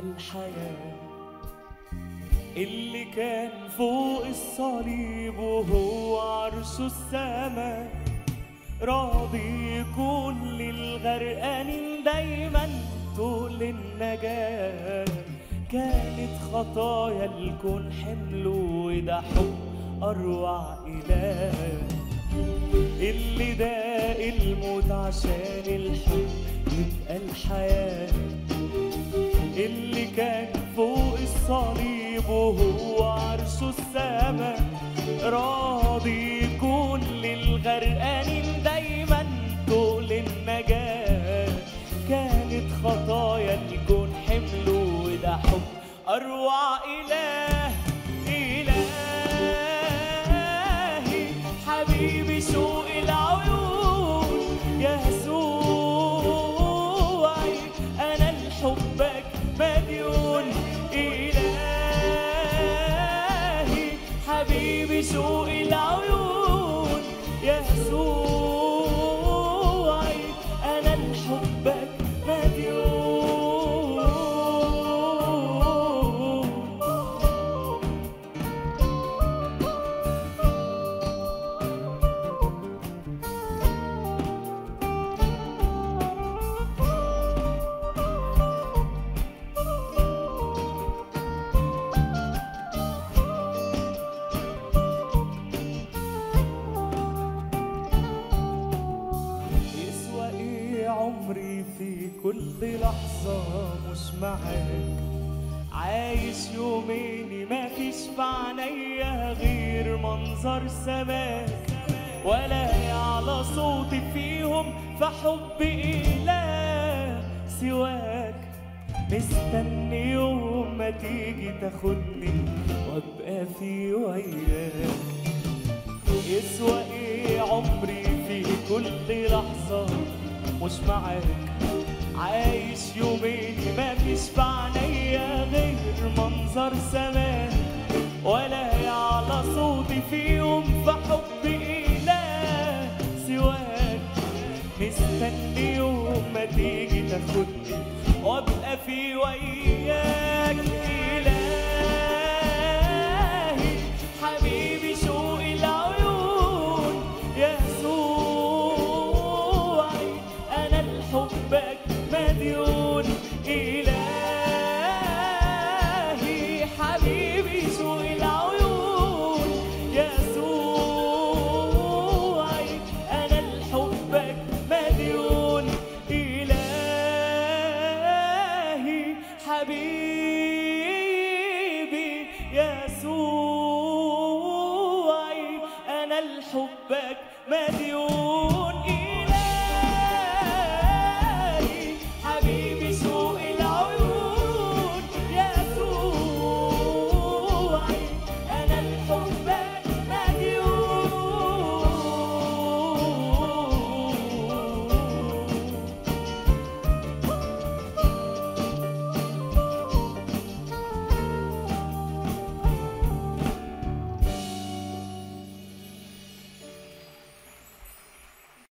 الحياة اللي كان فوق الصليب وهو عرش السماء راضي يكون للغرقانين دايما طول النجاة كانت خطايا الكون حمله وده حب أروع إله اللي داق الموت عشان الحب يبقى الحياة اللي كان فوق الصليب وهو عرش السماء راضي يكون للغرقانين دايما طول النجاة كانت خطايا الكون حمله وده حب أروع إله إلهي حبيبي شوق العيون يا يسوعي أنا لحبك مديون إلهي حبيبي شوق العيون يا يسوعي أنا لحبك مديون يسوى ايه عمري في كل لحظة مش معاك عايش يوميني ما فيش في عينيا غير منظر سماك ولا يعلى صوتي فيهم فحب إله سواك مستني يوم ما تيجي تاخدني وابقى في وياك يسوى ايه عمري في كل لحظة مش معاك عايش يومين ما فيش في عينيا غير منظر سماك ولا يعلى صوتي فيهم فحب إله سواك مستني يوم ما تيجي تاخدني وابقى في وياك